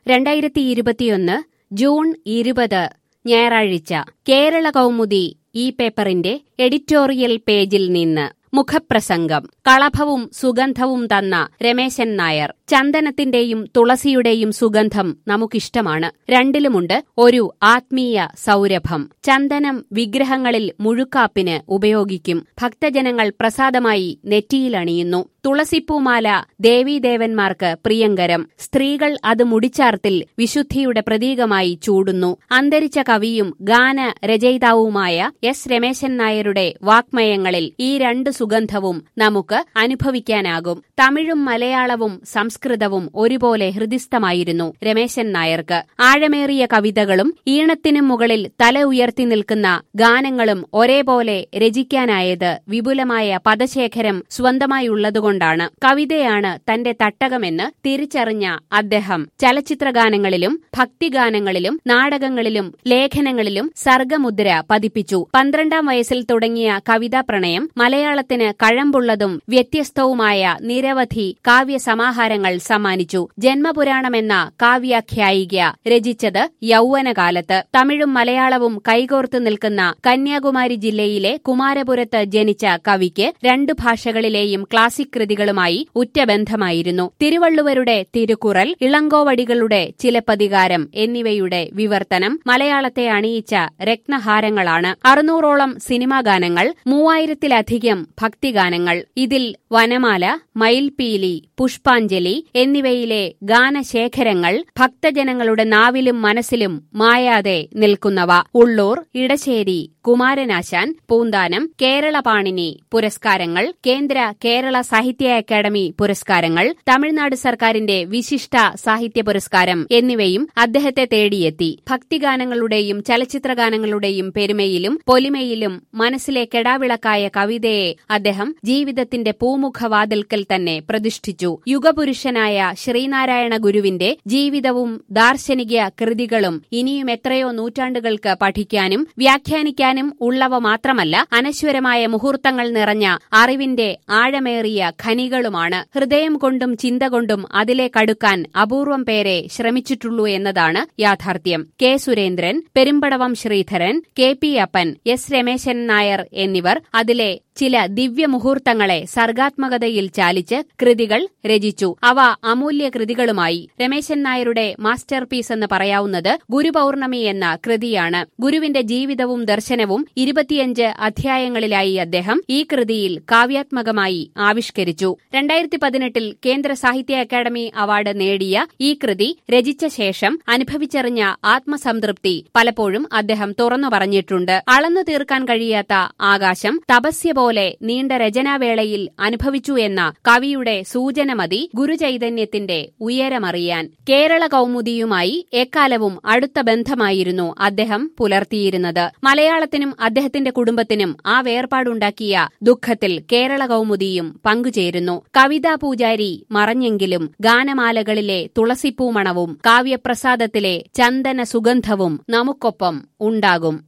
രണ്ടായിരത്തി ഇരുപത്തിയൊന്ന് ജൂൺ ഇരുപത് ഞായറാഴ്ച കേരള കൗമുദി ഈ പേപ്പറിന്റെ എഡിറ്റോറിയൽ പേജിൽ നിന്ന് മുഖപ്രസംഗം കളഭവും സുഗന്ധവും തന്ന രമേശൻ നായർ ചന്ദനത്തിന്റെയും തുളസിയുടെയും സുഗന്ധം നമുക്കിഷ്ടമാണ് രണ്ടിലുമുണ്ട് ഒരു ആത്മീയ സൗരഭം ചന്ദനം വിഗ്രഹങ്ങളിൽ മുഴുക്കാപ്പിന് ഉപയോഗിക്കും ഭക്തജനങ്ങൾ പ്രസാദമായി നെറ്റിയിലണിയുന്നു തുളസിപ്പൂമാല ദേവീദേവന്മാർക്ക് പ്രിയങ്കരം സ്ത്രീകൾ അത് മുടിച്ചാർത്തിൽ വിശുദ്ധിയുടെ പ്രതീകമായി ചൂടുന്നു അന്തരിച്ച കവിയും ഗാന രചയിതാവുമായ എസ് രമേശൻ നായരുടെ വാക്മയങ്ങളിൽ ഈ രണ്ട് സുഗന്ധവും നമുക്ക് അനുഭവിക്കാനാകും തമിഴും മലയാളവും സംസ്കൃതവും ഒരുപോലെ ഹൃദിസ്ഥമായിരുന്നു രമേശൻ നായർക്ക് ആഴമേറിയ കവിതകളും ഈണത്തിനും മുകളിൽ തല ഉയർത്തി നിൽക്കുന്ന ഗാനങ്ങളും ഒരേപോലെ രചിക്കാനായത് വിപുലമായ പദശേഖരം സ്വന്തമായുള്ളതുകൊണ്ടാണ് കവിതയാണ് തന്റെ തട്ടകമെന്ന് തിരിച്ചറിഞ്ഞ അദ്ദേഹം ചലച്ചിത്രഗാനങ്ങളിലും ഭക്തിഗാനങ്ങളിലും നാടകങ്ങളിലും ലേഖനങ്ങളിലും സർഗമുദ്ര പതിപ്പിച്ചു പന്ത്രണ്ടാം വയസ്സിൽ തുടങ്ങിയ കവിതാ പ്രണയം മലയാളത്തിന് കഴമ്പുള്ളതും വ്യത്യസ്തവുമായ നിരവധി കാവ്യസമാഹാരങ്ങൾ സമ്മാനിച്ചു ജന്മപുരാണമെന്ന കാവ്യാഖ്യായിക രചിച്ചത് യൗവനകാലത്ത് തമിഴും മലയാളവും കൈകോർത്ത് നിൽക്കുന്ന കന്യാകുമാരി ജില്ലയിലെ കുമാരപുരത്ത് ജനിച്ച കവിക്ക് രണ്ടു ഭാഷകളിലെയും ക്ലാസിക് കൃതികളുമായി ഉറ്റ ബന്ധമായിരുന്നു തിരുവള്ളുവരുടെ തിരുക്കുറൽ ഇളങ്കോവടികളുടെ ചിലപ്പതികാരം എന്നിവയുടെ വിവർത്തനം മലയാളത്തെ അണിയിച്ച രത്നഹാരങ്ങളാണ് അറുന്നൂറോളം സിനിമാ ഗാനങ്ങൾ മൂവായിരത്തിലധികം ഭക്തിഗാനങ്ങൾ ഇതിൽ വനമാല മയിൽപീലി പുഷ്പാഞ്ജലി എന്നിവയിലെ ഗാനശേഖരങ്ങൾ ഭക്തജനങ്ങളുടെ നാവിലും മനസ്സിലും മായാതെ നിൽക്കുന്നവ ഉള്ളൂർ ഇടശ്ശേരി കുമാരനാശാൻ പൂന്താനം കേരള പാണിനി പുരസ്കാരങ്ങൾ കേന്ദ്ര കേരള സാഹിത്യ അക്കാദമി പുരസ്കാരങ്ങൾ തമിഴ്നാട് സർക്കാരിന്റെ വിശിഷ്ട സാഹിത്യ പുരസ്കാരം എന്നിവയും അദ്ദേഹത്തെ തേടിയെത്തി ഭക്തിഗാനങ്ങളുടെയും ചലച്ചിത്രഗാനങ്ങളുടെയും പെരുമയിലും പൊലിമയിലും മനസ്സിലെ കെടാവിളക്കായ കവിതയെ അദ്ദേഹം ജീവിതത്തിന്റെ പൂമുഖവാതിൽക്കൽ തന്നെ പ്രതിഷ്ഠിച്ചു യുഗപുരുഷനായ ശ്രീനാരായണ ഗുരുവിന്റെ ജീവിതവും ദാർശനിക കൃതികളും ഇനിയും എത്രയോ നൂറ്റാണ്ടുകൾക്ക് പഠിക്കാനും വ്യാഖ്യാനിക്കാനും ഉള്ളവ മാത്രമല്ല അനശ്വരമായ മുഹൂർത്തങ്ങൾ നിറഞ്ഞ അറിവിന്റെ ആഴമേറിയ ഖനികളുമാണ് ഹൃദയം കൊണ്ടും ചിന്ത കൊണ്ടും അതിലേക്കടുക്കാൻ അപൂർവം പേരെ ശ്രമിച്ചിട്ടുള്ളൂ എന്നതാണ് യാഥാർത്ഥ്യം K Surendran Perumbadavam Sreedharan K P Appan S Rameshan Nair എന്നിവർ അതിലെ ചില ദിവ്യമുഹൂർത്തങ്ങളെ സർഗാത്മകതയിൽ ചാലിച്ച് കൃതികൾ രചിച്ചു അവ അമൂല്യ കൃതികളുമായി രമേശൻ നായരുടെ മാസ്റ്റർ പീസ് എന്ന് പറയാവുന്നത് ഗുരുപൌർണമി എന്ന കൃതിയാണ് ഗുരുവിന്റെ ജീവിതവും ദർശനവും ഇരുപത്തിയഞ്ച് അധ്യായങ്ങളിലായി അദ്ദേഹം ഈ കൃതിയിൽ കാവ്യാത്മകമായി ആവിഷ്കരിച്ചു രണ്ടായിരത്തി പതിനെട്ടിൽ കേന്ദ്ര സാഹിത്യ അക്കാദമി അവാർഡ് നേടിയ ഈ കൃതി രചിച്ച ശേഷം അനുഭവിച്ചറിഞ്ഞ ആത്മസംതൃപ്തി പലപ്പോഴും അദ്ദേഹം തുറന്നു പറഞ്ഞിട്ടുണ്ട് അളന്നു തീർക്കാൻ കഴിയാത്ത ആകാശം തപസ്യ പോലെ നീണ്ട രചനാവേളയിൽ അനുഭവിച്ചു എന്ന കവിയുടെ സൂചന മതി ഗുരുചൈതന്യത്തിന്റെ ഉയരമറിയാൻ കേരള കൗമുദിയുമായി എക്കാലവും അടുത്ത ബന്ധമായിരുന്നു അദ്ദേഹം പുലർത്തിയിരുന്നത് മലയാളത്തിനും അദ്ദേഹത്തിന്റെ കുടുംബത്തിനും ആ വേർപാടുണ്ടാക്കിയ ദുഃഖത്തിൽ കേരള കൗമുദിയും പങ്കുചേരുന്നു കവിതാ പൂജാരി മറഞ്ഞെങ്കിലും ഗാനമാലകളിലെ തുളസിപ്പൂമണവും കാവ്യപ്രസാദത്തിലെ ചന്ദന സുഗന്ധവും നമുക്കൊപ്പം ഉണ്ടാകും